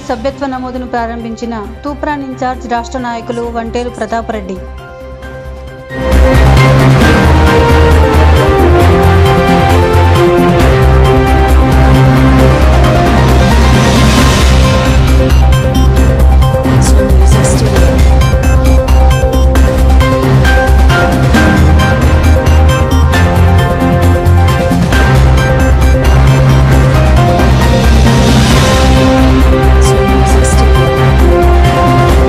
సభ్యత్వ నమోదును ప్రారంభించిన తూప్రాన్ ఇన్ఛార్జ్ రాష్ట్ర నాయకులు Vanteru Pratap Reddy Extra Music Studio. Extra Music Studio.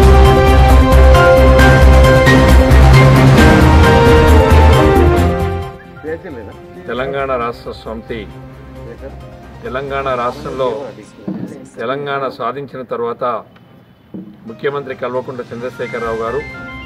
Telangana రాష్ట్ర సమితి తెలంగాణ రాష్ట్రంలో తెలంగాణ సాధించిన తర్వాత ముఖ్యమంత్రి కల్వకుంట్ల చంద్రశేఖరరావు గారు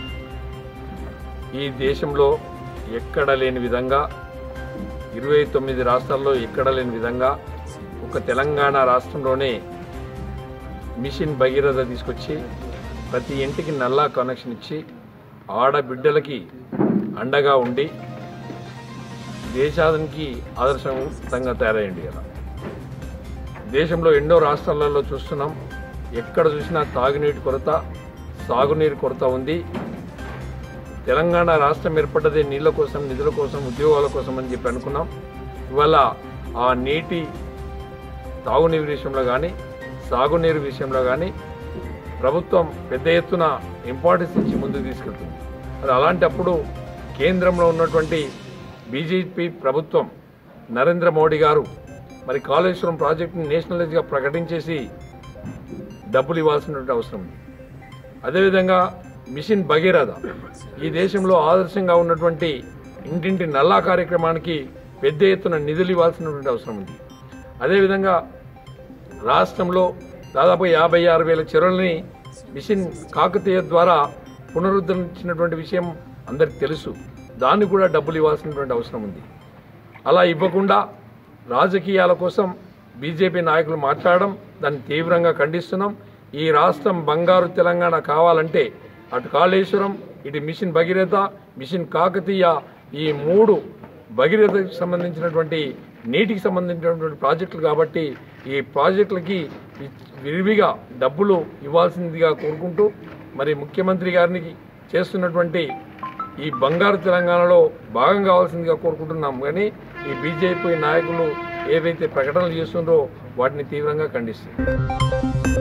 ఈ దేశంలో ఎక్కడ లేని విధంగా ఇరవై తొమ్మిది రాష్ట్రాల్లో ఎక్కడ లేని విధంగా ఒక తెలంగాణ రాష్ట్రంలోనే మిషన్ భగీరథ తీసుకొచ్చి ప్రతి ఇంటికి నల్లా కనెక్షన్ ఇచ్చి ఆడబిడ్డలకి అండగా ఉండి దేశానికి ఆదర్శవంతంగా తయారయ్యండి కదా దేశంలో ఎన్నో రాష్ట్రాలలో చూస్తున్నాం ఎక్కడ చూసినా తాగునీటి కొరత సాగునీరు కొరత ఉంది తెలంగాణ రాష్ట్రం ఏర్పడ్డదే నీళ్ళ కోసం నిధుల కోసం ఉద్యోగాల కోసం అని చెప్పి అనుకున్నాం ఇవాళ ఆ నీటి తాగునీరు విషయంలో కానీ సాగునీరు విషయంలో కానీ ప్రభుత్వం పెద్ద ఎత్తున ఇంపార్టెన్స్ ఇచ్చి ముందుకు తీసుకెళ్తుంది మరి అలాంటప్పుడు కేంద్రంలో ఉన్నటువంటి బీజేపీ ప్రభుత్వం నరేంద్ర మోడీ గారు మరి కాళేశ్వరం ప్రాజెక్టుని నేషనలైజ్గా ప్రకటించేసి డబ్బులు ఇవ్వాల్సినటువంటి అవసరం ఉంది అదేవిధంగా మిషన్ భగీరథ ఈ దేశంలో ఆదర్శంగా ఉన్నటువంటి ఇంటింటి నల్లా కార్యక్రమానికి పెద్ద ఎత్తున నిధులు ఇవ్వాల్సినటువంటి అవసరం ఉంది అదేవిధంగా రాష్ట్రంలో దాదాపు యాభై ఆరు వేల చెరువులని మిషన్ కాకతీయ ద్వారా పునరుద్ధరించినటువంటి విషయం అందరికి తెలుసు దాన్ని కూడా డబ్బులు ఇవ్వాల్సినటువంటి అవసరం ఉంది అలా ఇవ్వకుండా రాజకీయాల కోసం బీజేపీ నాయకులు మాట్లాడడం దాన్ని తీవ్రంగా ఖండిస్తున్నాం ఈ రాష్ట్రం బంగారు తెలంగాణ కావాలంటే అటు కాళేశ్వరం ఇటు మిషన్ భగీరథ మిషన్ కాకతీయ ఈ మూడు భగీరథకి సంబంధించినటువంటి నీటికి సంబంధించినటువంటి ప్రాజెక్టులు కాబట్టి ఈ ప్రాజెక్టులకి విరివిగా డబ్బులు ఇవ్వాల్సిందిగా కోరుకుంటూ మరి ముఖ్యమంత్రి గారికి చేస్తున్నటువంటి ఈ బంగారు తెలంగాణలో భాగం కావాల్సిందిగా కోరుకుంటున్నాం కానీ ఈ బీజేపీ నాయకులు ఏవైతే ప్రకటనలు చేస్తుండ్రో వాటిని తీవ్రంగా ఖండిస్తుంది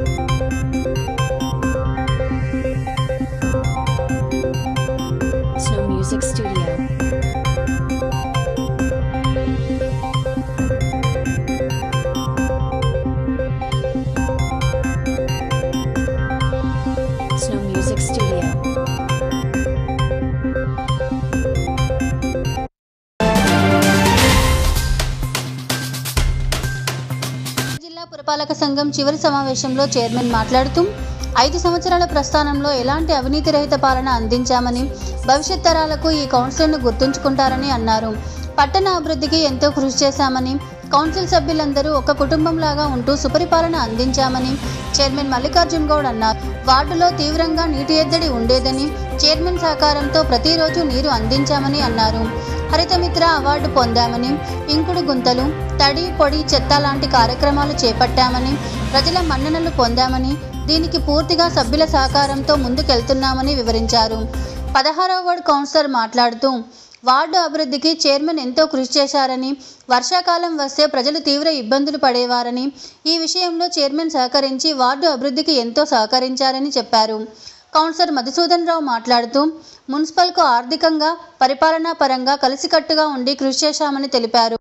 Snow Music Studio. Snow Music Studio. జిల్లా పురపాలక సంఘం చివరి సమావేశంలో చైర్మన్ మాట్లాడుతూ ఐదు సంవత్సరాల ప్రస్థానంలో ఎలాంటి అవినీతి రహిత పాలన అందించామని భవిష్యత్ తరాలకు ఈ కౌన్సిల్ను గుర్తుంచుకుంటారని అన్నారు పట్టణ అభివృద్ధికి ఎంతో కృషి చేశామని కౌన్సిల్ సభ్యులందరూ ఒక కుటుంబంలాగా ఉంటూ సుపరిపాలన అందించామని చైర్మన్ మల్లికార్జున్ గౌడ్ అన్నారు వార్డులో తీవ్రంగా నీటి ఎద్దడి ఉండేదని చైర్మన్ సహకారంతో ప్రతిరోజు నీరు అందించామని అన్నారు హరితమిత్ర అవార్డు పొందామని ఇంకుడు గుంతలు తడి పొడి చెత్త లాంటి కార్యక్రమాలు చేపట్టామని ప్రజల మన్ననలు పొందామని దీనికి పూర్తిగా సభ్యుల సహకారంతో ముందుకెళ్తున్నామని వివరించారు పదహారవ వార్డు కౌన్సిలర్ మాట్లాడుతూ వార్డు అభివృద్ధికి చైర్మన్ ఎంతో కృషి చేశారని వర్షాకాలం వస్తే ప్రజలు తీవ్ర ఇబ్బందులు పడేవారని ఈ విషయంలో చైర్మన్ సహకరించి వార్డు అభివృద్ధికి ఎంతో సహకరించారని చెప్పారు కౌన్సిలర్ మధుసూదన్ రావు మాట్లాడుతూ మున్సిపల్కు ఆర్థికంగా పరిపాలనా పరంగా కలిసికట్టుగా ఉండి కృషి చేశామని తెలిపారు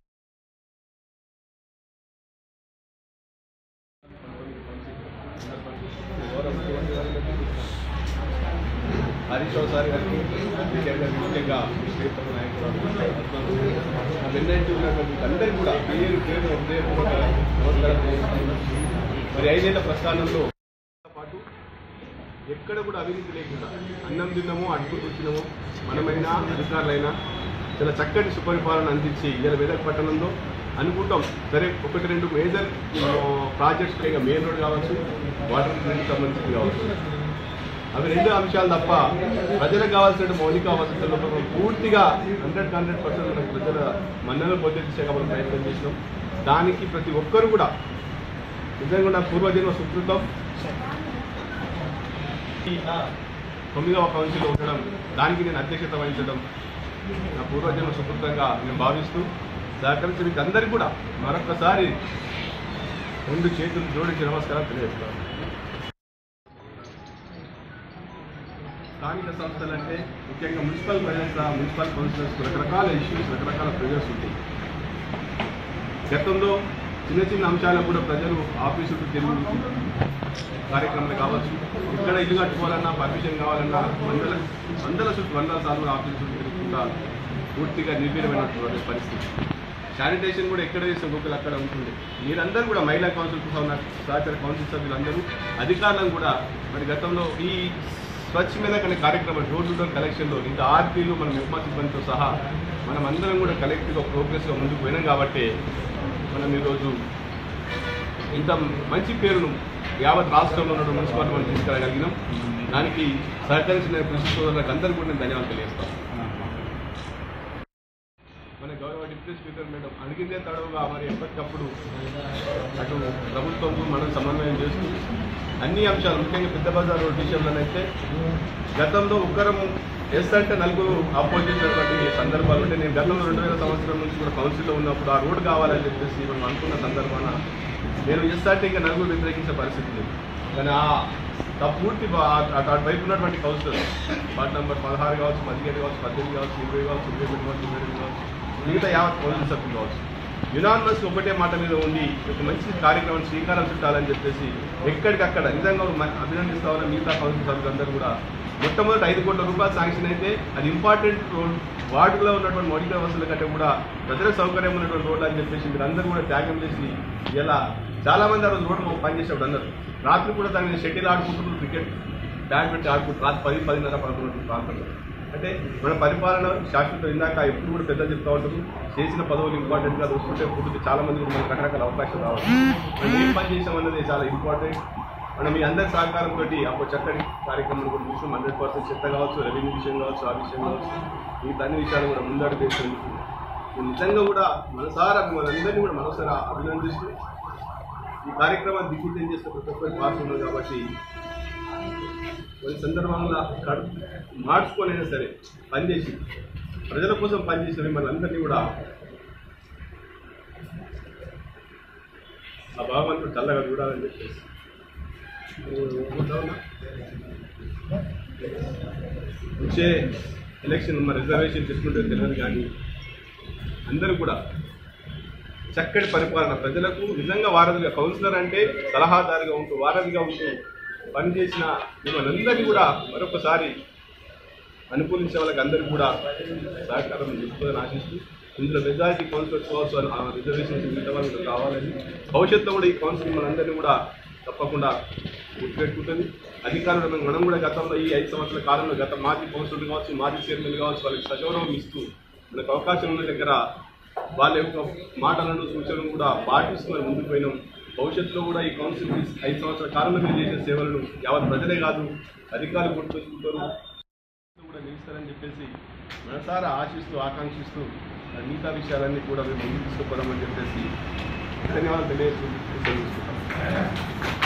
హరీష్ రావు సార్ గారికి ముఖ్యంగా ముఖ్యంగా శ్రీపతి నాయకులు వెన్నట్టు ఉన్నటువంటి అందరికీ కూడా పేరు పేరు హృదయపూర్వక నమస్కారం చేస్తున్నాను. మరి ఐదేళ్ల ప్రస్థానంలో పాటు ఎక్కడ కూడా అవినీతి లేకుండా అన్నం తిన్నామో అడుగు కూర్చున్నామో మనమైనా అధికారులైనా చాలా చక్కటి సుపరిపాలన అందించి ఇలా మెదక్ పట్టణంలో అనుకుంటాం సరే ఒకటి రెండు మేజర్ ప్రాజెక్ట్స్ ఇక మెయిన్ రోడ్ కావచ్చు వాటర్ గ్రిడ్ సంబంధించి కావచ్చు అవి రెండు అంశాలు తప్ప ప్రజలకు కావాల్సిన మౌలిక వసతుల్లో మనం పూర్తిగా హండ్రెడ్ హండ్రెడ్ పర్సెంట్ మనకు ప్రజల మన్నలు పొందే దిశగా మనం ప్రయత్నం చేసినాం దానికి ప్రతి ఒక్కరు కూడా నిజంగా నా పూర్వజన్మ సుకృతం ఈ తొమ్మిదవ కౌన్సిల్లో ఉండడం దానికి నేను అధ్యక్షత వహించడం నా పూర్వజన్మ సుకృతంగా నేను భావిస్తూ సహకరించిన మీకు అందరికీ కూడా మరొకసారి రెండు చేతులు జోడించి నమస్కారం తెలియజేస్తాను స్థానిక సంస్థలు అంటే ముఖ్యంగా మున్సిపల్ ప్రజెన్స్ మున్సిపల్ కౌన్సిలర్స్ రకరకాల ఇష్యూస్ రకరకాల ప్రెజర్స్ ఉంటాయి గతంలో చిన్న చిన్న అంశాలకు కూడా ప్రజలు ఆఫీసులకు తిరిగి కార్యక్రమాలు కావచ్చు ఇక్కడ ఇల్లు కట్టుకోవాలన్నా పర్మిషన్ కావాలన్నా వందల వందల చుట్టూ వందల సార్లు ఆఫీసు చుట్టూ తిరుగుతుంటా పూర్తిగా నిర్వీర్యమైనటువంటి పరిస్థితి శానిటేషన్ కూడా ఎక్కడ చేసిన గొప్పలు అక్కడ ఉంటుంది మీరందరూ కూడా మహిళా కౌన్సిల్ సహచర కౌన్సిల్ సభ్యులందరూ అధికారులను కూడా మరి గతంలో ఈ స్వచ్ఛ మీద అనే కార్యక్రమం డోర్ టు డోర్ కలెక్షన్లో ఇంత ఆర్పీలు మన నిర్మా సిబ్బందితో సహా మనం అందరం కూడా కలెక్టివ్గా ప్రోగ్రెస్గా ముందుకు పోయినాం కాబట్టి మనం ఈరోజు ఇంత మంచి పేరును యావత్ రాష్ట్రంలో ఉన్న మున్సిపాలిటీ మనం తీసుకురాగలిగినాం దానికి సహకరించిన కృషి సోదరులకు అందరికీ కూడా నేను ధన్యవాదాలు తెలియజేస్తాను మన గౌరవ డిప్యూటీ స్పీకర్ మేడం అడిగిందే తడవుగా మరి ఎప్పటికప్పుడు అటు ప్రభుత్వంకు మనం సమన్వయం చేస్తూ అన్ని అంశాలు ముఖ్యంగా పెద్ద బజార్ రోడ్ విషయంలోనైతే గతంలో ఒక్కరము ఎస్ అంటే నలుగురు ఆపోజిట్ అయినటువంటి సందర్భాలు ఉంటే నేను గతంలో రెండు వేల సంవత్సరం నుంచి కూడా కౌన్సిల్లో ఉన్నప్పుడు ఆ రోడ్ కావాలని చెప్పేసి మనం అనుకున్న సందర్భాన నేను ఎస్ అంటే ఇంకా నలుగురు వ్యతిరేకించే పరిస్థితి లేదు కానీ ఆ ఆ పూర్తి బా- అటు అటు వైపు ఉన్నటువంటి కౌన్సిలర్ వార్డ్ నెంబర్ పదహారు కావచ్చు పదిహేడు కావచ్చు పద్దెనిమిది కావచ్చు ఇరవై కావచ్చు ఇరవై ఒకటి కావచ్చు ఇరవై రెండు కావచ్చు మిగతా యావత్ కౌన్సిల్ సభ్యులు కావచ్చు యునానిమస్ ఒకటే మాట మీద ఉండి ఒక మంచి కార్యక్రమం శ్రీకారం చుట్టాలని చెప్పేసి ఎక్కడికక్కడ నిజంగా మ- అభినందిస్తా ఉన్న మిగతా కౌన్సిల్ సభ్యులందరూ కూడా మొట్టమొదటి ఐదు కోట్ల రూపాయలు శాంక్షన్ అయితే అది ఇంపార్టెంట్ రోడ్ వార్డులో ఉన్నటువంటి మౌలిక వ్యవస్థల కంటే కూడా ప్రజల సౌకర్యం ఉన్నటువంటి రోడ్లు అని చెప్పేసి మీరు అందరూ కూడా త్యాగం చేసి ఇలా చాలా మంది ఆ రోజు రోడ్డు పనిచేసేవాడు అందరూ రాత్రి కూడా దాని షటిల్ ఆడుకుంటున్నారు క్రికెట్ బ్యాడ్మింటన్ ఆడుకుంటారు రాత్రి పది పదిన్నర పదకొండు ప్రాంతంలో అంటే మన పరిపాలన శాశ్వత ఇందాక ఎప్పుడు కూడా పెద్దలు చెప్తా ఉంటారు చేసిన పదవులు ఇంపార్టెంట్ గా వస్తుంటే పుట్టుకు చాలా మంది కూడా మనకు రకరకాల అవకాశాలు రావాలి మనం ఏం పని చేసాం అన్నది చాలా ఇంపార్టెంట్ మనం మీ అందరి సహకారంతో అప్పుడు చక్కటి కార్యక్రమాలు కూడా చూసాం హండ్రెడ్ పర్సెంట్ చెత్త కావచ్చు రెవెన్యూ విషయం కావచ్చు ఆ విషయం కావచ్చు మిగతా అన్ని విషయాలు కూడా ముందడుగు వేసేందుకు నేను నిజంగా కూడా మనసారా మనందరినీ కూడా మనసారా అభినందిస్తూ ఈ కార్యక్రమాన్ని దిగ్విజయం చేస్తే ప్రతి ఒక్కరికి వార్త ఉన్నది కాబట్టి కొన్ని సందర్భంలో కడు మార్చుకోనైనా సరే పనిచేసి ప్రజల కోసం పనిచేసిన మిమ్మల్ని అందరినీ కూడా ఆ భగవంతుడు చల్లగా చూడాలని చెప్పేసి వచ్చే ఎలక్షన్ మన రిజర్వేషన్ తీసుకుంటే తెలియదు కానీ అందరూ కూడా చక్కటి పరిపాలన ప్రజలకు నిజంగా వారధిగా కౌన్సిలర్ అంటే సలహాదారుగా ఉంటూ వారధిగా ఉంటూ పనిచేసిన మిమ్మల్ని అందరినీ కూడా మరొకసారి అనుకూలించే వాళ్ళకి అందరికీ కూడా సహకారం చెప్తుందని ఆశిస్తూ ఇందులో మెజారిటీ కౌన్సిలర్స్ కావచ్చు అని ఆ రిజర్వేషన్స్ మిగతా వాళ్ళు కూడా కావాలని భవిష్యత్తులో కూడా ఈ కౌన్సిల్ మనందరినీ కూడా తప్పకుండా గుర్తుపెట్టుకుంటుంది అధికారులు మనం కూడా గతంలో ఈ ఐదు సంవత్సరాల కాలంలో గత మాజీ కౌన్సిలర్ కావచ్చు మాజీ చైర్మన్ కావచ్చు వాళ్ళకి సగౌరవం ఇస్తూ మనకు అవకాశం ఉన్న దగ్గర వాళ్ళ యొక్క మాటలను సూచనలను కూడా పాటిస్తూ మనం ముందుకు పోయినాం భవిష్యత్తులో కూడా ఈ కౌన్సిల్ ఐదు సంవత్సరాల కాలంలో మీరు చేసిన సేవలను యావత్ ప్రజలే కాదు అధికారులు గుర్తుంచుకుంటారు కూడా నిలుస్తారని చెప్పేసి మనసారా ఆశిస్తూ ఆకాంక్షిస్తూ ఆ మిగతా విషయాలన్నీ కూడా మేము ముందుకు తీసుకుపోదామని చెప్పేసి ధన్యవాదాలు తెలియజేస్తూ తెలియజేస్తున్నాం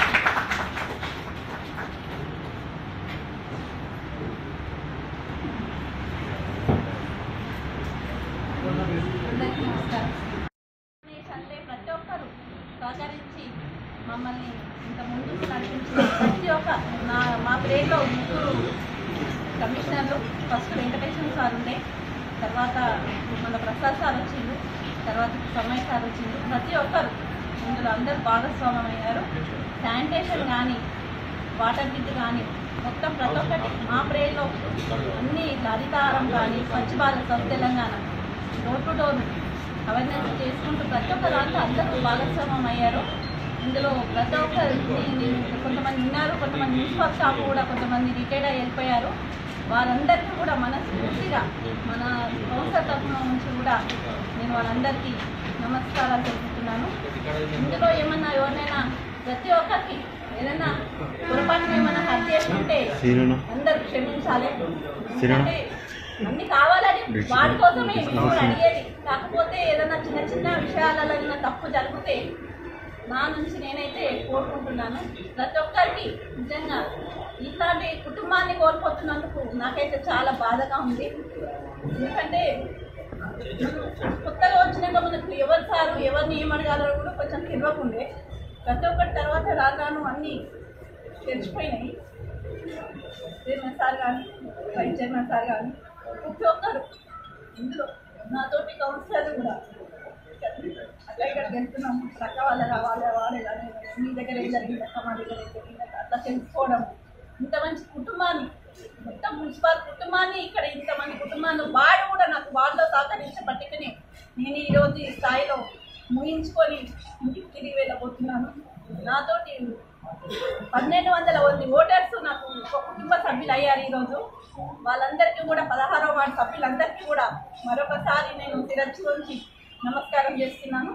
అందరికీ నమస్కారం అంటే ప్రతి ఒక్కరు సహకరించి మమ్మల్ని ఇంత ముందుకు నడిపించిన ప్రతి ఒక్క నా మా ప్లేట్లో ముగ్గురు కమిషనర్లు ఫస్ట్ వెంకటేశ్వర సార్ ఉండే తర్వాత మన ప్రసాద్ సార్ వచ్చిండు తర్వాత సమయ్ సార్ వచ్చిండు ప్రతి ఒక్కరు ఇందులో అందరూ భాగస్వామ్యం అయ్యారు శానిటేషన్ కానీ వాటర్ బిడ్ కానీ మొత్తం ప్రతి ఒక్కటి మా ప్రేయర్లో అన్ని హరితారం కానీ స్వచ్ఛ భారత్ సౌత్ Telangana door to door awareness చేసుకుంటూ ప్రతి ఒక్క దాంట్లో అందరూ భాగస్వామ్యం అయ్యారు ఇందులో ప్రతి ఒక్కరు కొంతమంది ఉన్నారు కొంతమంది మున్సిపల్ స్టాఫ్ కూడా కొంతమంది రిటైర్డ్ అయ్యి వెళ్ళిపోయారు వారందరికీ కూడా మనస్ఫూర్తిగా మన కౌన్సిల్ తరఫున నుంచి కూడా నేను వాళ్ళందరికీ నమస్కారాలు తెలుపుతున్నాను ఇందులో ఏమన్నా ఎవరినైనా ప్రతి ఒక్కరికి ఏదైనా పొరపాటున ఏమైనా హత్య చేసుకుంటే అందరూ క్షమించాలి ఎందుకంటే అన్ని కావాలని వాటి కోసమే మేము కూడా అడిగేది కాకపోతే ఏదైనా చిన్న చిన్న విషయాలలో ఏదైనా తప్పు జరిగితే నా నుంచి నేనైతే కోరుకుంటున్నాను ప్రతి ఒక్కరికి నిజంగా ఇట్లాంటి కుటుంబాన్ని కోల్పోతున్నందుకు నాకైతే చాలా బాధగా ఉంది ఎందుకంటే కొత్తగా వచ్చినాక మనకు ఎవరు సారు ఎవరిని ఏం అడగాలో కూడా కొంచెం తెలియకుండే ప్రతి ఒక్కటి తర్వాత రాగాను అన్నీ తెలిసిపోయినాయి చైర్మన్ సార్ కానీ వైస్ చైర్మన్ సార్ కానీ ప్రతి ఒక్కరు ఇందులో నాతోటి కౌన్సిలర్ కూడా అట్లా ఇక్కడికి వెళ్తున్నాం అక్క వాళ్ళ వాళ్ళ వాళ్ళ మీ దగ్గర ఏం జరిగింది అక్క మా దగ్గర ఏం జరిగింది అక్క అట్లా తెలుసుకోవడం ఇంత మంచి కుటుంబాన్ని మొత్తం మున్సిపల్ కుటుంబాన్ని ఇక్కడ ఇంతమంది కుటుంబాన్ని వాడు కూడా నాకు వాళ్ళతో సహకరించబట్టుకుని నేను ఈరోజు ఈ స్థాయిలో ముగించుకొని ఇంటికి తిరిగి వెళ్ళబోతున్నాను నాతోటి పన్నెండు వందల మంది ఓటర్స్ నాకు ఒక కుటుంబ సభ్యులు అయ్యారు ఈరోజు వాళ్ళందరికీ కూడా పదహారో వార్డు సభ్యులందరికీ కూడా మరొకసారి నేను శిరస్సు ఉంచి నమస్కారం చేస్తున్నాను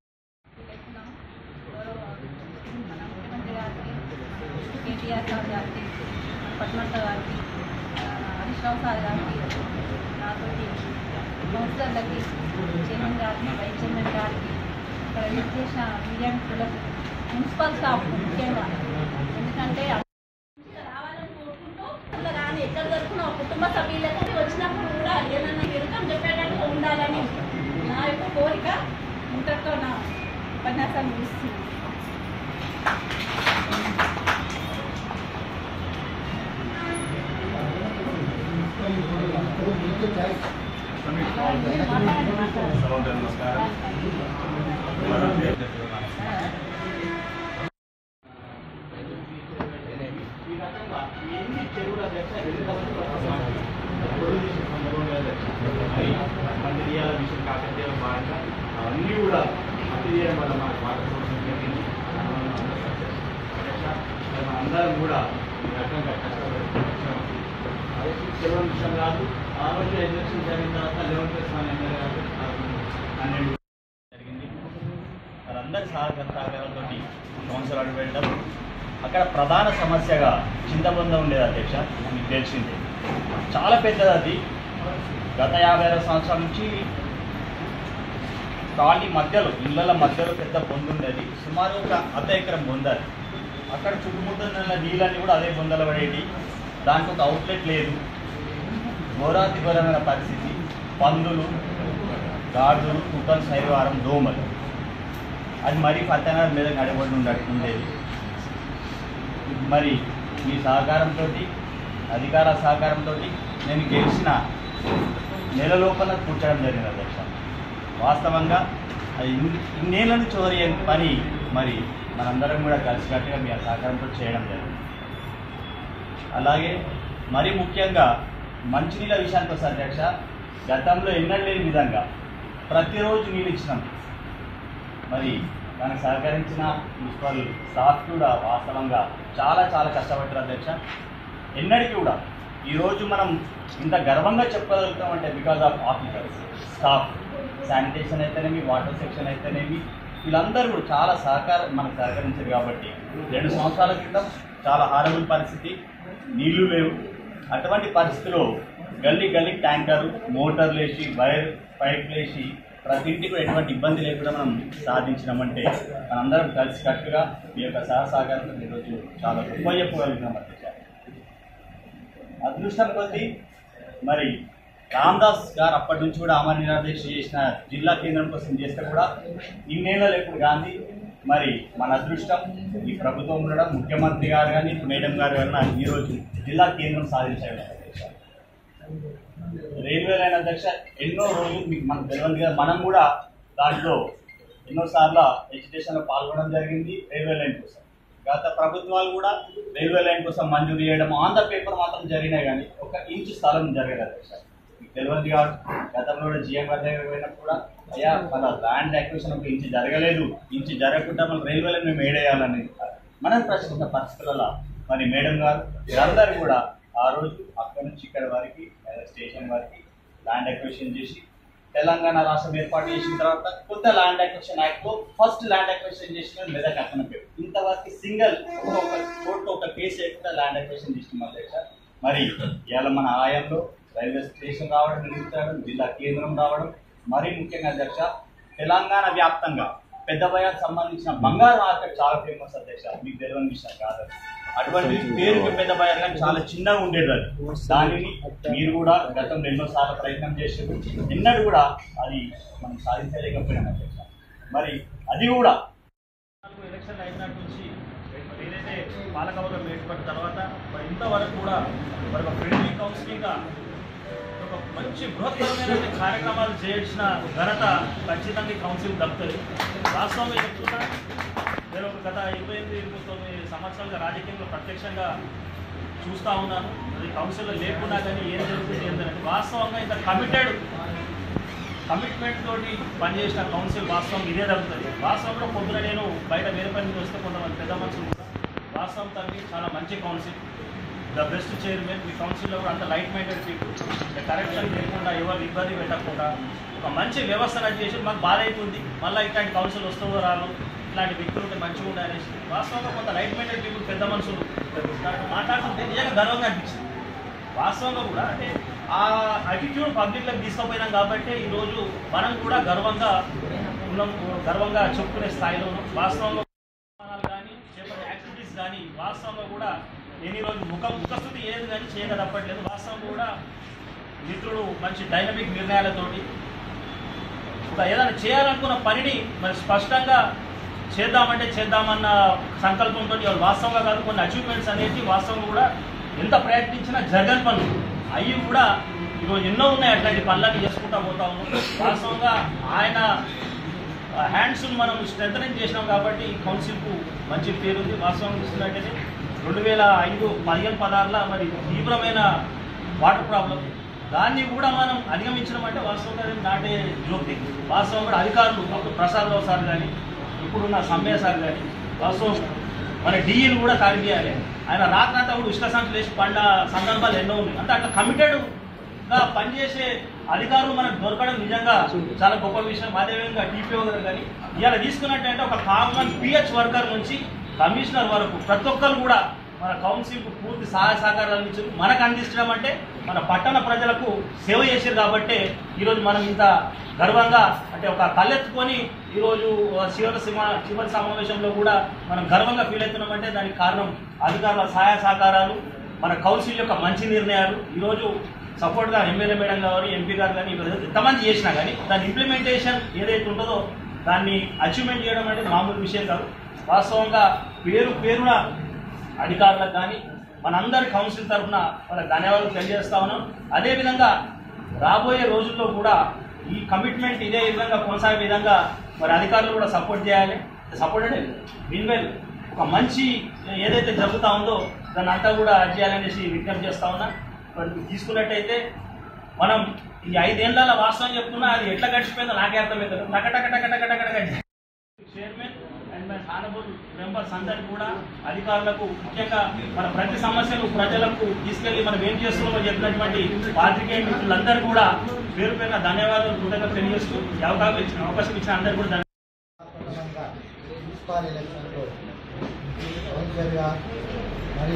మన ముఖ్యమంత్రి గారికి కేటీఆర్ సార్ గారికి మన పద్మక్క గారికి ఆ, హరీష్ రావు సార్ గారికి నాతోటి కౌన్సిలర్లకి చైర్మన్ గారికి వైస్ చైర్మన్ గారికి ఇక్కడ విజిట్ చేసిన మీడియా మిత్రులకు మున్సిపల్ స్టాఫ్ ముఖ్యంగా ఎందుకంటే రావాలని కోరుకుంటూ అట్లా కానీ ఎక్కడ దొరుకున్న ఒక కుటుంబ సభ్యులకి వచ్చినప్పుడు కూడా ఏదైనా వెనుకం చెప్పేటట్టు ఉండాలని నా యొక్క కోరిక ఇంతటితో నా ఉపన్యాసాన్ని ముగిస్తున్నాను సభకు నమస్కారం మందిరియాల విషయం కాకపోతే భాగంగా అవన్నీ కూడా అతి చేయడం వల్ల మనకు వాటర్ సోర్స్ జరిగింది అందరం కూడా ఈ రకంగా కష్టపడి అది కేవలం విషయం కాదు ఆ రోజు ఎలక్షన్ జరిగిన తర్వాత లెవెన్ ప్లస్ వన్ ఎమ్మెల్యే గారు పన్నెండు జరిగింది వారందరి సహకర్తలతో కౌన్సిలర్ వెళ్ళడం అక్కడ ప్రధాన సమస్యగా చింతబంధ ఉండేది అధ్యక్ష మీకు తెలిసిందే చాలా పెద్దది అది గత యాభై అరవై సంవత్సరాల నుంచి కాలనీ మధ్యలో ఇళ్ళ మధ్యలో పెద్ద బొందు ఉండేది సుమారు ఒక అర్ధ ఎకరం బొందాలి అక్కడ చుట్టుముట్టున్న నీళ్ళన్నీ కూడా అదే బొందలు పడేవి దానికి ఒక అవుట్లెట్ లేదు ఘోరాతి ఘోరమైన పరిస్థితి పందులు గాజులు కుక్కలు శైవారం దోమలు అది మరీ పత్తనాల మీద నడబడి ఉండ- ఉండేది మరి మీ సహకారంతో అధికార సహకారంతో నేను గెలిచిన నెల లోపల కూర్చోడం జరిగింది అధ్యక్ష వాస్తవంగా అది ఇన్ని- ఇన్నేళ్ళ నుంచి చోరీ పని మరి మనందరం కూడా కలిసికట్టుగా మీ సహకారంతో చేయడం జరిగింది అలాగే మరీ ముఖ్యంగా మంచినీళ్ళ విషయానికి వస్తే అధ్యక్ష గతంలో ఎన్నడూ లేని విధంగా ప్రతిరోజు నీళ్ళు ఇచ్చినాం మరి దానికి సహకరించిన మున్సిపల్ స్టాఫ్ కూడా వాస్తవంగా చాలా చాలా కష్టపడ్డారు అధ్యక్ష ఎన్నటికీ కూడా ఈరోజు మనం ఇంత గర్వంగా చెప్పగలుగుతామంటే because of officers staff sanitation అయితేనేమి వాటర్ సెక్షన్ అయితేనేమి వీళ్ళందరూ కూడా చాలా సహకారం మనకు సహకరించారు కాబట్టి రెండు సంవత్సరాల క్రితం చాలా హారబుల్ పరిస్థితి నీళ్లు లేవు అటువంటి పరిస్థితిలో గల్లీ గల్లీ ట్యాంకర్ మోటార్లు వేసి వైర్ పైప్లు వేసి ప్రతి ఇంటికి కూడా ఎటువంటి ఇబ్బంది లేకుండా మనం సాధించినామంటే మనందరం కలిసి కట్టుగా మీ యొక్క సహసహకారంతో ఈరోజు చాలా గొప్ప చెప్పగలుగుతున్నాం అధ్యక్ష అదృష్టం కొద్దీ మరి రామ్దాస్ గారు అప్పటి నుంచి కూడా అమర నిరాదీక్ష చేసిన జిల్లా కేంద్రం కోసం చేస్తే కూడా ఇన్నేళ్ళలో ఎప్పుడు గాంధీ మరి మన అదృష్టం ఈ ప్రభుత్వం ఉండడం ముఖ్యమంత్రి గారు కానీ మేడం గారు కానీ ఈరోజు జిల్లా కేంద్రం సాధించారు రైల్వే లైన్ అధ్యక్ష ఎన్నో రోజులు మీకు మనకు తెలియదు కదా మనం కూడా దాంట్లో ఎన్నోసార్లు ఎడ్యుకేషన్లో పాల్గొనడం జరిగింది రైల్వే లైన్ కోసం గత ప్రభుత్వాలు కూడా రైల్వే లైన్ కోసం మంజూరు చేయడం ఆన్ ద పేపర్ మాత్రం జరిగినాయి కానీ ఒక ఇంచు స్థలం జరగలేదు అధ్యక్ష మీకు తెలియదు కాబట్టి గతంలో కూడా జిఎం గారి దగ్గర పోయినప్పుడు కూడా అయ్యా మన ల్యాండ్ అక్విజిషన్ ఒక ఇంచు జరగలేదు ఇంచు జరగకుండా మన రైల్వే లైన్ మేము ఏడేయాలని మనం ప్రశ్నిస్తున్న పరిస్థితులలో మరి మేడం గారు వీరందరూ కూడా ఆ రోజు అక్కడి నుంచి ఇక్కడ వరకు ఆ, స్టేషన్ వరకు ల్యాండ్ అక్విజిషన్ చేసి తెలంగాణ రాష్ట్రం ఏర్పాటు చేసిన తర్వాత కొత్త ల్యాండ్ అక్విజిషన్ యాక్ట్ లో ఫస్ట్ ల్యాండ్ అక్విజిషన్ చేసిన మెదక్ అతను పేరు ఇంతవరకు సింగిల్ ఒక కోర్టు ఒక కేసు లేకుండా ల్యాండ్ అక్విజిషన్ చేసిన అధ్యక్ష మరి ఇవాళ మన ఆయంలో రైల్వే స్టేషన్ రావడం నిర్మించడం జిల్లా కేంద్రం రావడం మరీ ముఖ్యంగా అధ్యక్ష తెలంగాణ వ్యాప్తంగా పెద్ద భయానికి సంబంధించిన బంగారు మార్కెట్ చాలా ఫేమస్ అధ్యక్ష మీకు తెలియని విషయం కాదు అటువంటి పేరుకి పెద్ద భయాలు కానీ చాలా చిన్నగా ఉండేది అది దానిని మీరు కూడా గతంలో ఎన్నో సార్లు ప్రయత్నం చేసారు నిన్నటి కూడా అది మనం సాధించలేకపోయినాం అధ్యక్ష మరి అది కూడా నాకు ఎలక్షన్ అయినట్టు నుంచి మరి ఏదైతే పాలకవర్గం ఏర్పడిన తర్వాత మరి ఇంతవరకు కూడా మరి ఒక ఫ్రెండ్లీ కౌన్సిలింగ్గా ఒక మంచి బృహత్తరమైన కార్యక్రమాలు చేయాల్సిన ఘనత ఖచ్చితంగా ఈ కౌన్సిల్ దక్కుతుంది వాస్తవంగా చెప్తున్నా నేను ఒక గత ఇరవై ఎనిమిది ఇరవై తొమ్మిది సంవత్సరాలుగా రాజకీయంలో ప్రత్యక్షంగా చూస్తూ ఉన్నాను అది కౌన్సిల్లో లేకున్నా కానీ ఏం జరుగుతుంది ఏంటంటే వాస్తవంగా ఇంత కమిటెడ్ కమిట్మెంట్ తోటి పనిచేసిన కౌన్సిల్ వాస్తవం ఇదే జరుగుతుంది వాస్తవంలో పొద్దున నేను బయట వేరే పని మీద వస్తే కొంతమంది పెద్ద మనుషులు కూడా వాస్తవం తగ్గి చాలా మంచి కౌన్సిల్ ద బెస్ట్ చైర్మన్ మీ కౌన్సిల్లో కూడా అంత లైట్ మైండెడ్ పీపుల్ కరెక్షన్ లేకుండా ఎవరు ఇబ్బంది పెట్టకుండా ఒక మంచి వ్యవస్థను చేసి మాకు బాధ అవుతుంది మళ్ళీ ఇట్లాంటి కౌన్సిల్ వస్తుందో రాదు ఇట్లాంటి వ్యక్తులు ఉంటే మంచిగా ఉండే అనేసి వాస్తవంగా కొంత లైట్ మైండెడ్ పీపుల్ పెద్ద మనుషులు మాట్లాడుతుంటే నిజంగా గర్వంగా అనిపించింది వాస్తవంగా కూడా అంటే ఆ అటిట్యూడ్ పబ్లిక్లోకి తీసుకుపోయినాం కాబట్టి ఈరోజు మనం కూడా గర్వంగా ఉన్నాం గర్వంగా చెప్పుకునే స్థాయిలో ఉన్నాం వాస్తవంగా నిర్మాణాలు కానీ చేపట్టే యాక్టివిటీస్ కానీ వాస్తవంగా కూడా నేను ఈరోజు ముఖ ముఖస్థుతి ఏది కానీ చేయక తప్పట్లేదు వాస్తవంగా కూడా మిత్రుడు మంచి డైనమిక్ నిర్ణయాలతోటి ఒక ఏదైనా చేయాలనుకున్న పనిని మరి స్పష్టంగా చేద్దామంటే చేద్దామన్న సంకల్పంతో ఇవాళ వాస్తవంగా కాదు కొన్ని అచీవ్మెంట్స్ అనేవి వాస్తవంగా కూడా ఎంత ప్రయత్నించినా జరగని పనులు అవి కూడా ఈరోజు ఎన్నో ఉన్నాయి అట్లాంటి పనులన్నీ చేసుకుంటా పోతా ఉన్నాం వాస్తవంగా ఆయన హ్యాండ్స్ మనం స్ట్రెంథనింగ్ చేసినాం కాబట్టి ఈ కౌన్సిల్కు మంచి పేరు ఉంది వాస్తవంగా చూస్తున్నట్టయితే రెండు వేల ఐదు పదిహేను పదహారులో మరి తీవ్రమైన వాటర్ ప్రాబ్లం దాన్ని కూడా మనం అధిగమించడం అంటే వాస్తవంగా అది నాటే జోక్తి వాస్తవం కూడా అధికారులు అప్పుడు ప్రసాద్ రావు సార్ కానీ ఇప్పుడున్న సమ్మె సార్ కానీ వాస్తవం మన డీఈలు కూడా ఖాళీ చేయాలి ఆయన రాత్రంతా కూడా ఉష్ణ సంఖ్యలు వేసి పండ సందర్భాలు ఎన్నో ఉన్నాయి అంటే అట్లా కమిటెడ్గా పనిచేసే అధికారులు మనకు దొరకడం నిజంగా చాలా గొప్ప విషయం అదేవిధంగా టీపీఓ గారు కానీ ఇవాళ తీసుకున్నట్టంటే ఒక కామన్ పిహెచ్ వర్కర్ నుంచి కమిషనర్ వరకు ప్రతి ఒక్కరు కూడా మన కౌన్సిల్కు పూర్తి సహాయ సహకారాలు అందించారు మనకు అందించడం అంటే మన పట్టణ ప్రజలకు సేవ చేశారు కాబట్టి ఈరోజు మనం ఇంత గర్వంగా అంటే ఒక కళ్ళెత్తుకొని ఈరోజు చివరి సిమా చివరి సమావేశంలో కూడా మనం గర్వంగా ఫీల్ అవుతున్నామంటే దానికి కారణం అధికారుల సహాయ సహకారాలు మన కౌన్సిల్ యొక్క మంచి నిర్ణయాలు ఈరోజు సపోర్ట్గా ఎమ్మెల్యే మేడం గారు ఎంపీ గారు కానీ వీళ్ళు ఎంతమంది చేసినా కానీ దాని ఇంప్లిమెంటేషన్ ఏదైతే ఉంటుందో దాన్ని అచీవ్మెంట్ చేయడం అనేది మామూలు విషయం కాదు వాస్తవంగా పేరు పేరున అధికారులకు కానీ మనందరి కౌన్సిల్ తరఫున వాళ్ళకి ధన్యవాదాలు తెలియజేస్తా ఉన్నాం అదేవిధంగా రాబోయే రోజుల్లో కూడా ఈ కమిట్మెంట్ ఇదే విధంగా కొనసాగే విధంగా మరి అధికారులు కూడా సపోర్ట్ చేయాలి సపోర్ట్ అంటే మీన్వెల్ ఒక మంచి ఏదైతే జరుగుతూ ఉందో దాన్ని అంతా కూడా చేయాలనేసి విజ్ఞప్తి చేస్తా ఉన్నా మరి తీసుకున్నట్టయితే మనం ఈ ఐదేళ్ల వాస్తవం చెప్తున్నా అది ఎట్లా గడిచిపోయిందో నాకే అర్థమవుతుంది టక టక టక టక టక టక chairman and my honourable members అందరు కూడా అధికారులకు ముఖ్యంగా మన ప్రతి సమస్యను ప్రజలకు తీసుకెళ్లి మనం ఏం చేస్తున్నామో చెప్పినటువంటి పాత్రికేయ మిత్రులందరూ కూడా పేరు పేరున ధన్యవాదాలు కృతజ్ఞత తెలియజేస్తూ ఈ అవకాశం ఇచ్చిన అవకాశం ఇచ్చిన అందరూ కూడా ధన్యవాదాలు ప్రధానంగా మున్సిపల్ ఎలక్షన్లో కౌన్సిలర్గా మరి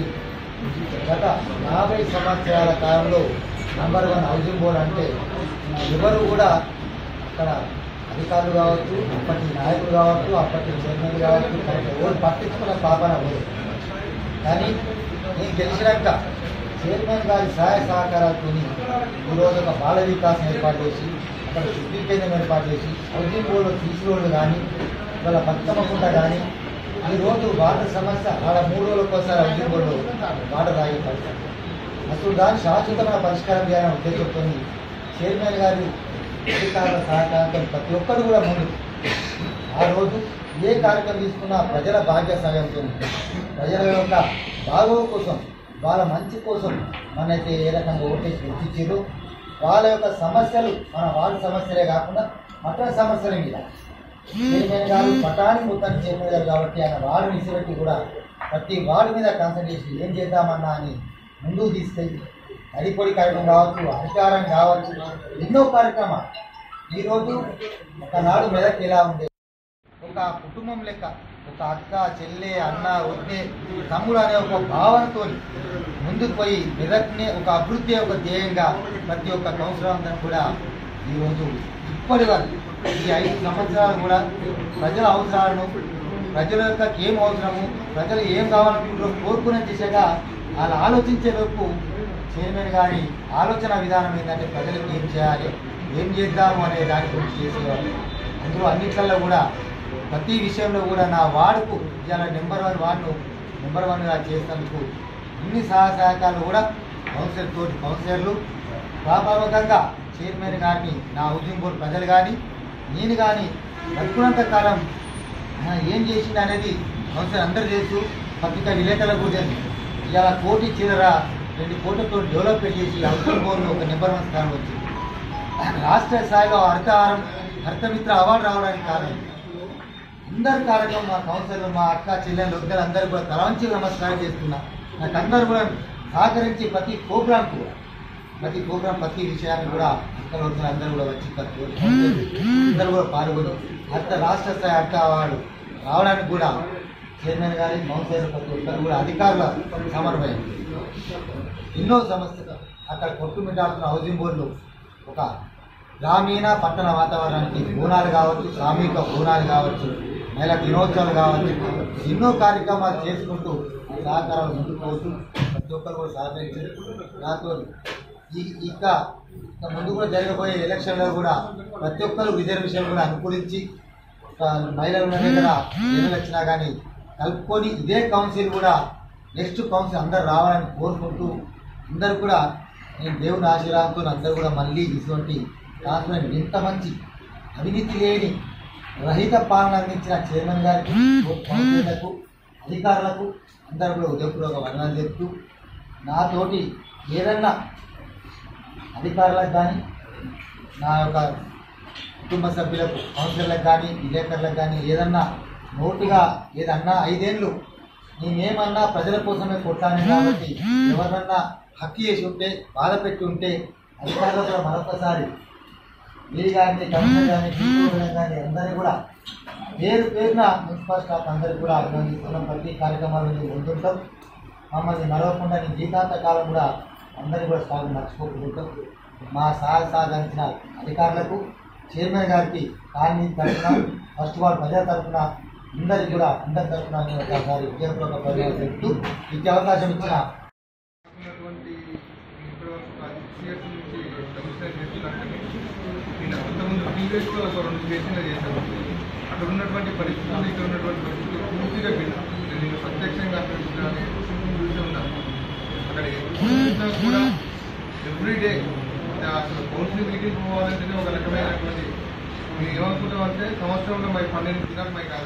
గత యాభై సంవత్సరాల కాలంలో నంబర్ వన్ హౌసింగ్ బోర్డ్ అంటే ఎవరు కూడా అక్కడ అధికారులు కావచ్చు అప్పటి నాయకులు కావచ్చు అప్పటి చైర్మన్ కావచ్చు కరెక్ట్ ఎవరు పట్టించుకున్న పాపన ఎవరు కానీ నేను గెలిచినాక చైర్మన్ గారి సహాయ సహకారాలతో ఈరోజు ఒక బాల వికాసం ఏర్పాటు చేసి అక్కడ శుద్ధి కేంద్రం ఏర్పాటు చేసి హౌసింగ్ బోర్డు తీసుకురోళ్ళు కానీ ఇవాళ బతుకమ్మకుంట కానీ ఈ రోజు వాటర్ సమస్య ఆడ మూడు రోజులకు ఒకసారి హౌసింగ్ బోర్డు వాటర్ తాగే పరిస్థితి అసలు దాని శాశ్వతమైన పరిష్కారం చేయాలనే ఉద్దేశంతో చైర్మన్ గారి అధికారుల సహకారంతో ప్రతి ఒక్కరు కూడా ముందు ఆ రోజు ఏ కార్యక్రమం తీసుకున్నా ప్రజల భాగ్య సాయంతో ప్రజల యొక్క బాగోగు కోసం వాళ్ళ మంచి కోసం మనైతే ఏ రకంగా ఓటేసి గుర్తించారు వాళ్ళ యొక్క సమస్యలు మన వార్డు సమస్యలే కాకుండా మటన్ సమస్యల మీద చైర్మన్ గారు పటాని మొత్తం చైర్మన్ గారు కాబట్టి ఆయన వార్డు విసిపెట్టి కూడా ప్రతి వార్డు మీద కాన్సన్ట్రేట్ చేసి ఏం చేద్దామన్నా అని ముందుకు తీసుకెళ్ళి అడిపొడి కార్యక్రమం కావచ్చు అధికారం కావచ్చు ఎన్నో కార్యక్రమాలు ఈరోజు ఒకనాడు మెదక్ ఎలా ఉండే ఒక కుటుంబం లెక్క ఒక అక్క చెల్లె అన్న వద్దే తమ్ముడు అనే ఒక భావనతో ముందుకు పోయి మెదక్ని ఒక అభివృద్ధి ఒక ధ్యేయంగా ప్రతి ఒక్క కౌన్సిలర్ అందరం కూడా ఈరోజు ఇప్పటి వరకు ఈ ఐదు సంవత్సరాలు కూడా ప్రజల అవసరాలను ప్రజల యొక్క ఏం అవసరము ప్రజలు ఏం కావాలనుకుంటారో కోరుకునే దిశగా వాళ్ళు ఆలోచించే లోపు చైర్మన్ గారి ఆలోచన విధానం ఏంటంటే ప్రజలకు ఏం చేయాలి ఏం చేద్దాము అనే దాని గురించి చేసేవాళ్ళు అందులో అన్నిట్లలో కూడా ప్రతి విషయంలో కూడా నా వార్డుకు ఇవాళ నెంబర్ వన్ వార్డును నెంబర్ వన్గా చేసినందుకు అన్ని సహాయ సహకారాలు కూడా కౌన్సిలర్ తోటి కౌన్సిలర్లు ప్రాపంగా చైర్మన్ గారిని నా హౌసింగ్ బోర్డు ప్రజలు కానీ నేను కానీ బతుకున్నంత కాలం ఆయన ఏం చేసింది అనేది కౌన్సిలర్ అందరూ తెలుసు పత్రికా విలేకరులకు కూడా తెలుసు ఇవాళ కోటి చిల్లర రెండు కోట్లతో డెవలప్మెంట్ చేసి హౌసింగ్ బోర్డులో ఒక నెంబర్ వన్ స్థానం వచ్చింది రాష్ట్ర స్థాయిలో హరితహారం హరితమిత్ర అవార్డు రావడానికి కారణం అందరి కారణం మా కౌన్సిలర్ మా అక్క చెల్లెలు ఇద్దరు అందరూ కూడా తలవంచి నమస్కారం చేస్తున్నా నాకు అందరూ కూడా సహకరించి ప్రతి ప్రోగ్రాం కూడా ప్రతి ప్రోగ్రాం ప్రతి విషయాన్ని కూడా అక్కడ వచ్చిన అందరూ కూడా వచ్చి ప్రతి అందరూ కూడా పాల్గొని అంత రాష్ట్ర స్థాయి అక్క అవార్డు రావడానికి కూడా చైర్మన్ గారి కౌన్సిలర్ ప్రతి ఒక్కరు కూడా అధికారుల సమన్వయం ఎన్నో సమస్యలు అక్కడ కొట్టుమిట్టాడుతున్న హౌసింగ్ బోర్డులు ఒక గ్రామీణ పట్టణ వాతావరణానికి బోనాలు కావచ్చు సామూహిక బోనాలు కావచ్చు మహిళా దినోత్సవాలు కావచ్చు ఎన్నో కార్యక్రమాలు చేసుకుంటూ ఆ సహకారాలు ముందుకు పోతూ ప్రతి ఒక్కరు కూడా సహకరించారు నాతో ఈ ఇక ఇక ముందు కూడా జరగబోయే ఎలక్షన్లో కూడా ప్రతి ఒక్కరు రిజర్వేషన్ కూడా అనుకూలించి ఒక మహిళలు ఉన్న దగ్గర ఎన్నికలు వచ్చినా కానీ కలుపుకొని ఇదే కౌన్సిల్ కూడా నెక్స్ట్ కౌన్సిల్ అందరు రావాలని కోరుకుంటూ అందరు కూడా నేను దేవుని ఆశీర్వాదంతో అందరూ కూడా మళ్ళీ ఇటువంటి కాన్ఫిడెంట్ ఇంత మంచి అవినీతి లేని రహిత పాలన అందించిన చైర్మన్ గారికి కౌన్సిలర్లకు అధికారులకు అందరూ కూడా ఉదయపూర్వక వందనాలు చెప్తూ నాతోటి ఏదన్నా అధికారులకు కానీ నా యొక్క కుటుంబ సభ్యులకు కౌన్సిలర్లకు కానీ విలేకరులకు కానీ ఏదన్నా నోటుగా ఏదన్నా ఐదేళ్ళు నేనేమన్నా ప్రజల కోసమే కొట్టాను కాబట్టి ఎవరినన్నా హక్కు చేసి ఉంటే బాధ పెట్టి ఉంటే అధికారులు కూడా మరొకసారి మీరు కానీ కమిషనర్ కానీ డీఓ కానీ అందరినీ కూడా పేరు పేరున మున్సిపల్ స్టాఫ్ అందరికీ కూడా అభినందిస్తున్నాం ప్రతి కార్యక్రమాలు మేము ముందుంటాం మమ్మల్ని మరవకుండా నీ జీతాంత కాలం కూడా అందరినీ కూడా స్టాఫ్ మర్చిపోకుంటాం మా సహాయ సహకరించిన అధికారులకు చైర్మన్ గారికి కాలనీ తరఫున ఫస్ట్ వార్డు ప్రజల తరఫున అందరికి కూడా అందరి తరఫున నేను ఒకసారి ఉద్యోగపూర్వక పరిణామాలు చెప్తూ విద్య అవకాశం ఇచ్చిన ఉన్నటువంటి ఇప్పటివరకు ఒక సిక్స్ ఇయర్స్ నుంచి కమిషనర్ చేస్తున్నాను నేను అంతకుముందు ప్రీవియస్లో ఒక రెండు స్టేషన్లు చేశాను అక్కడ ఉన్నటువంటి పరిస్థితులు ఇక్కడ ఉన్నటువంటి పరిస్థితులు పూర్తిగా భిన్న నేను ప్రత్యక్షంగా అక్కడ చూసినాను చూసి ఉన్నాను అక్కడ ఎప్పుడు చూసినా కూడా ఎవ్రీడే అసలు కౌన్సిలింగ్ మీటింగ్ పోవాలంటేనే ఒక రకమైనటువంటి మేము ఏమనుకుంటామంటే సంవత్సరంలో మై పన్నెండు దినాలు మై కాదు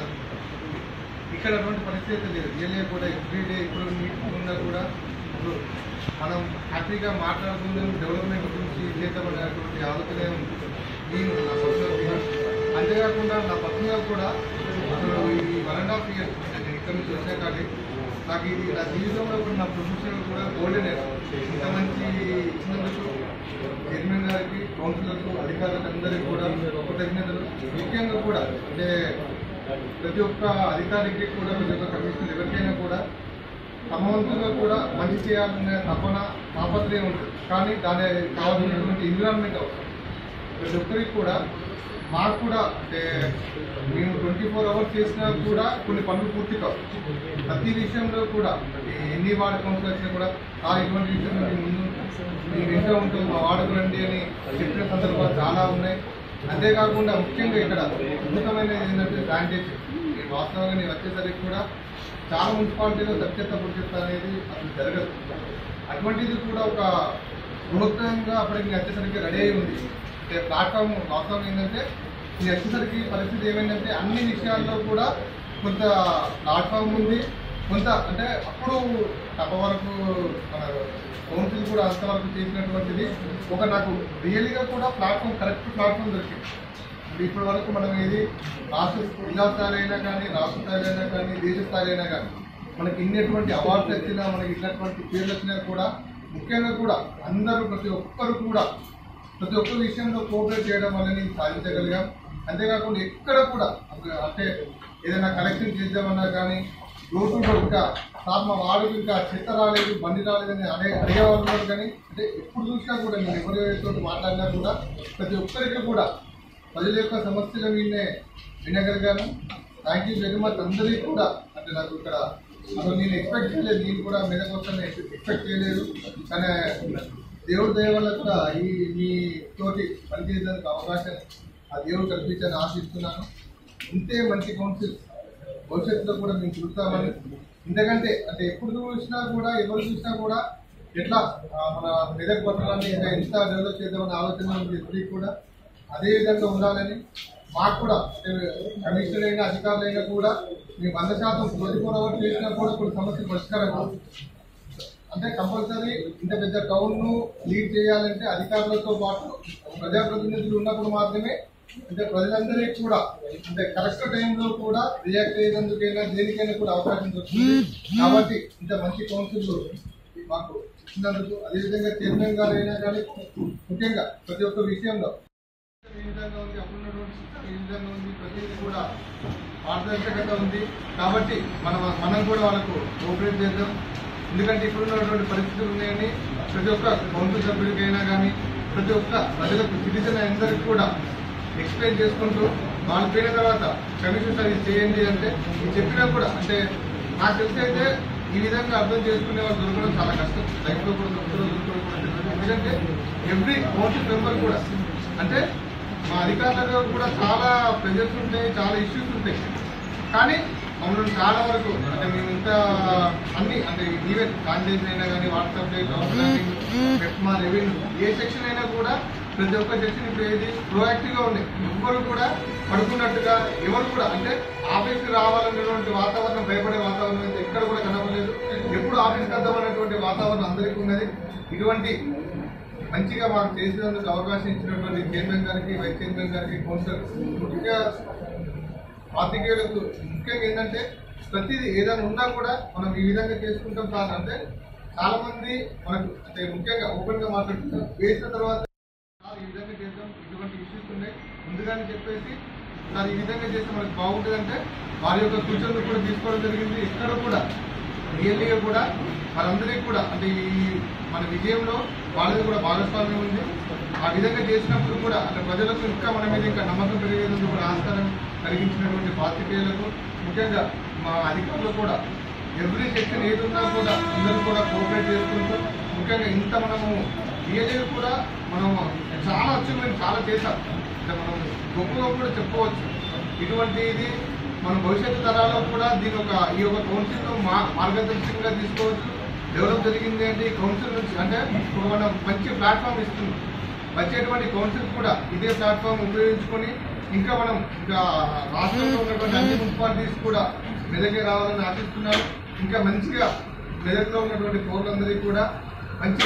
ఇక్కడ అటువంటి పరిస్థితి అయితే లేదు రియల్గా కూడా ఎవ్రీడే ఇప్పుడు మీటింగ్ ఉన్నా కూడా ఇప్పుడు మనం హ్యాపీగా మాట్లాడుకుందాం డెవలప్మెంట్ గురించి చేద్దామనేటువంటి ఆలోచన ఉంది నేను నా పర్సనల్ ఫీలింగ్ అంతేకాకుండా నా పర్సనల్ కూడా అసలు ఈ వన్ అండ్ హాఫ్ ఇయర్ నేను ఇక్కడ నుంచి వచ్చా కానీ నాకు ఇది నా జీవితంలో కూడా నా ప్రొఫెషన్ కూడా గోల్డెన్ ఇయర్ ఇంత మంచి ఇచ్చినందుకు చైర్మన్ గారికి కౌన్సిలర్కు అధికారులకు అందరికీ కూడా కృతజ్ఞతలు ముఖ్యంగా కూడా అంటే ప్రతి ఒక్క అధికారికి కూడా ప్రతి ఒక్క కమిషనర్ ఎవరికైనా కూడా తమ వంతుగా కూడా మంచి చేయాలనే తపన తాపత్రయం ఉంటుంది కానీ దాని కావాల్సినటువంటి ఎన్విరాన్మెంట్ అవసరం ప్రతి ఒక్కరికి కూడా మాకు కూడా అంటే మేము ట్వంటీ ఫోర్ అవర్స్ చేసినా కూడా కొన్ని పనులు పూర్తి కావు ప్రతి విషయంలో కూడా అంటే ఎన్ని వార్డు కౌన్సిల్ వచ్చినా కూడా ఆ ఇటువంటి విషయంలో మేము ముందు మేము ఇంట్లో ఉంటాం మా వార్డుకు రండి అని చెప్పిన సందర్భాలు చాలా ఉన్నాయి అంతేకాకుండా ముఖ్యంగా ఇక్కడ అద్భుతమైనది ఏంటంటే శానిటేషన్ నేను వాస్తవంగా నేను వచ్చేసరికి కూడా చాలా మున్సిపాలిటీలో సత్యత పుట్టిత అనేది అసలు జరగదు అటువంటిది కూడా ఒక బృహత్తంగా అప్పటికి నేను వచ్చేసరికి రెడీ అయి ఉంది అంటే ప్లాట్ఫామ్ వాస్తవం ఏంటంటే ఇది వచ్చేసరికి పరిస్థితి ఏమైందంటే అన్ని విషయాల్లో కూడా కొంత ప్లాట్ఫామ్ ఉంది కొంత అంటే అప్పుడు తప్ప వరకు మన కౌన్సిల్ కూడా అంతవరకు చేసినటువంటిది ఒక నాకు రియల్గా కూడా ప్లాట్ఫామ్ కరెక్ట్ ప్లాట్ఫామ్ దొరికింది ఇప్పుడు ఇప్పటి వరకు మనం ఏది రాష్ట్ర జిల్లా స్థాయి అయినా కానీ రాష్ట్ర స్థాయి అయినా కానీ దేశ స్థాయి అయినా కానీ మనకి ఇన్నటువంటి అవార్డ్స్ వచ్చినా మనకి ఇన్నటువంటి పేర్లు వచ్చినా కూడా ముఖ్యంగా కూడా అందరూ ప్రతి ఒక్కరు కూడా ప్రతి ఒక్క విషయంలో కోఆపరేట్ చేయడం వల్ల సాధించగలిగాం అంతేకాకుండా ఎక్కడ కూడా ఒక- అంటే ఏదైనా కలెక్షన్ చేద్దామన్నా కానీ డోర్ టు డోర్ ఇంకా సార్ మా వాడికి ఇంకా చెత్త రాలేదు బండి రాలేదని అడే అడిగేవాళ్ళు ఉన్నారు కానీ అంటే ఎప్పుడు చూసినా కూడా నేను ఎవరితో మాట్లాడినా కూడా ప్రతి ఒక్కరికి కూడా ప్రజల యొక్క సమస్యలు వినే వినగలిగాను థ్యాంక్ యూ వెరీ మచ్ అందరికీ కూడా అంటే నాకు ఇక్కడ అసలు నేను ఎక్స్పెక్ట్ చేయలేదు నేను కూడా మెదక్ వస్తాను ఎక్స్పెక్ట్ చేయలేదు కానీ దేవుడి దయ వల్ల కూడా ఈ మీ తోటి పనిచేయడానికి అవకాశం ఆ దేవుడు కల్పించాలని ఆశిస్తున్నాను ఇంతే మంచి కౌన్సిల్ భవిష్యత్తులో కూడా మేము చూస్తామని ఎందుకంటే అంటే ఎప్పుడు చూసినా కూడా ఎవరు చూసినా కూడా ఎట్లా ఆ, మన మెదక్ పట్టణాన్ని ఇంకా ఎంత డెవలప్ చేద్దామని ఆలోచన ఉంది ఎప్పటికీ కూడా అదే విధంగా ఉండాలని మాకు కూడా అంటే కమిషనర్ అయినా అధికారులైనా కూడా మేము వంద శాతం ట్వంటీ ఫోర్ అవర్స్ చేసినా కూడా కొన్ని సమస్యలు పరిష్కారం కావు. అంటే కంపల్సరీ ఇంత పెద్ద టౌన్ ను లీడ్ చేయాలంటే అధికారులతో పాటు ప్రజాప్రతినిధులు ఉన్నప్పుడు మాత్రమే అంటే ప్రజలందరికీ కూడా అంటే కరెక్ట్ టైంలో కూడా రియాక్ట్ అయ్యేందుకైనా దేనికైనా కూడా అవకాశం దొరుకుతుంది కాబట్టి ఇంత మంచి కౌన్సిల్ మాకు ఇచ్చినందుకు అదేవిధంగా చైర్మన్ గారు అయినా కానీ ముఖ్యంగా ప్రతి ఒక్క విషయంలో ఈ విధంగా ఉంది అప్పుడున్నటువంటి సిస్టమ్ ఈ విధంగా ఉంది ప్రతిదీ కూడా పారదర్శకత ఉంది కాబట్టి మనం మనం కూడా వాళ్ళకు కోఆపరేట్ చేద్దాం ఎందుకంటే ఇప్పుడున్నటువంటి పరిస్థితులు ఉన్నాయని ప్రతి ఒక్క కౌన్సిల్ సభ్యుడికైనా కానీ ప్రతి ఒక్క ప్రజలకు సిటిజన్ అందరికీ కూడా ఎక్స్ప్లెయిన్ చేసుకుంటూ వాళ్ళు పోయిన తర్వాత కమిషన్ సర్వీస్ చేయండి అంటే ఇది చెప్పినా కూడా అంటే నాకు తెలిసి అయితే ఈ విధంగా అర్థం చేసుకునే వాళ్ళు దొరకడం చాలా కష్టం లైఫ్లో కూడా దొరకడం దొరకడం కూడా తెలియదు. ఎందుకంటే ఎవ్రీ కౌన్సిల్ మెంబర్ కూడా అంటే మా అధికారులకు కూడా చాలా ప్రెజర్స్ ఉంటాయి చాలా ఇష్యూస్ ఉంటాయి కానీ మమ్మల్ని చాలా వరకు అంటే మేము ఇంత అన్ని అంటే ఈవెన్ కాంటేజ్ అయినా కానీ వాట్సాప్ మెప్మా రెవెన్యూ ఏ సెక్షన్ అయినా కూడా ప్రతి ఒక్క సెక్షన్ ఇప్పుడు ఏది proactive గా ఉంది ఎవ్వరు కూడా పడుకున్నట్టుగా ఎవరు కూడా అంటే ఆఫీస్కి రావాలనేటువంటి వాతావరణం భయపడే వాతావరణం అయితే ఎక్కడ కూడా కనపడలేదు ఎప్పుడు ఆఫీస్కి వద్దామనేటువంటి వాతావరణం అందరికీ ఉన్నది ఇటువంటి మంచిగా మాకు చేసినందుకు అవకాశం ఇచ్చినటువంటి చైర్మన్ గారికి వైస్ చైర్మన్ గారికి కౌన్సిలర్ ముఖ్యంగా పాత్రికేయులకు ముఖ్యంగా ఏంటంటే ప్రతిదీ ఏదైనా ఉన్నా కూడా మనం ఈ విధంగా చేసుకుంటాం సార్ అంటే చాలా మంది మనకు అంటే ముఖ్యంగా ఓపెన్ గా మాట్లాడుతున్నారు వేసిన తర్వాత సార్ ఈ విధంగా చేద్దాం ఇటువంటి ఇష్యూస్ ఉన్నాయి ముందుగానే చెప్పేసి సార్ ఈ విధంగా చేస్తే మనకు బాగుంటుంది అంటే వారి యొక్క సూచనలు కూడా తీసుకోవడం జరిగింది ఎక్కడ కూడా రియల్లీగా కూడా వారందరికీ కూడా అంటే ఈ మన విజయంలో వాళ్ళది కూడా భాగస్వామ్యం ఉంది ఆ విధంగా చేసినప్పుడు కూడా అంటే ప్రజలకు ఇంకా మన మీద ఇంకా నమ్మకం పెరిగేందుకు కూడా ఆస్కారం కలిగించినటువంటి పాత్రికేయులకు ముఖ్యంగా మా అధికారులు కూడా ఎవ్రీ సెక్షన్ ఏది ఉన్నా కూడా అందరూ కూడా కోఆపరేట్ చేసుకుంటూ ముఖ్యంగా ఇంత మనము రియల్గా కూడా మనం చాలా అచీవ్మెంట్ చాలా చేశాం అంటే మనం గొప్పగా కూడా చెప్పవచ్చు ఇటువంటి ఇది మన భవిష్యత్తు తరాల్లో కూడా దీని ఒక ఈ యొక్క కౌన్సిల్ మా మార్గదర్శకంగా తీసుకోవచ్చు డెవలప్ జరిగింది అంటే ఈ కౌన్సిల్ నుంచి అంటే ఒక మన మంచి ప్లాట్ఫామ్ ఇస్తుంది వచ్చేటువంటి కౌన్సిల్ కూడా ఇదే ప్లాట్ఫామ్ ఉపయోగించుకొని ఇంకా మనం ఇంకా రాష్ట్రంలో ఉన్నటువంటి అన్ని మున్సిపాలిటీస్ కూడా మెదకే రావాలని ఆశిస్తున్నాను ఇంకా మంచిగా మెదక్లో ఉన్నటువంటి పౌరులందరికీ కూడా మంచి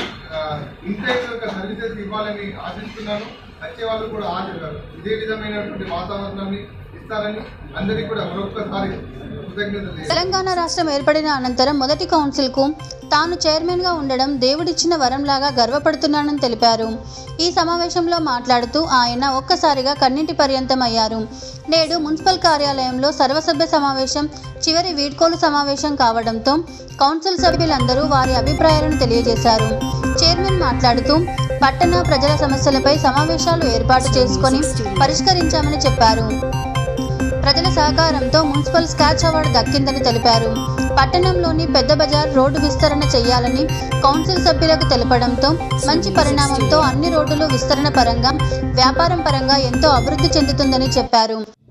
ఇంటైజ్ సర్వీసెస్ ఇవ్వాలని ఆశిస్తున్నాను వచ్చే వాళ్ళు కూడా ఆశిస్తారు ఇదే విధమైనటువంటి వాతావరణాన్ని ఇస్తారని అందరికీ కూడా మరొకసారి కృతజ్ఞతలు తెలంగాణ రాష్ట్రం ఏర్పడిన అనంతరం మొదటి కౌన్సిల్కు తాను చైర్మన్గా ఉండడం దేవుడిచ్చిన వరంలాగా గర్వపడుతున్నానని తెలిపారు ఈ సమావేశంలో మాట్లాడుతూ ఆయన ఒక్కసారిగా కన్నింటి పర్యంతం అయ్యారు నేడు మున్సిపల్ కార్యాలయంలో సర్వసభ్య సమావేశం చివరి వీడ్కోలు సమావేశం కావడంతో కౌన్సిల్ సభ్యులందరూ వారి అభిప్రాయాలను తెలియజేశారు చైర్మన్ మాట్లాడుతూ పట్టణ ప్రజల సమస్యలపై సమావేశాలు ఏర్పాటు చేసుకొని పరిష్కరించామని చెప్పారు ప్రజల సహకారంతో మున్సిపల్ స్కాచ్ అవార్డు దక్కిందని తెలిపారు పట్టణంలోని పెద్ద బజార్ రోడ్డు విస్తరణ చేయాలని కౌన్సిల్ సభ్యులకు తెలపడంతో మంచి పరిణామంతో అన్ని రోడ్డులు విస్తరణ పరంగా వ్యాపారం పరంగా ఎంతో అభివృద్ధి చెందుతుందని చెప్పారు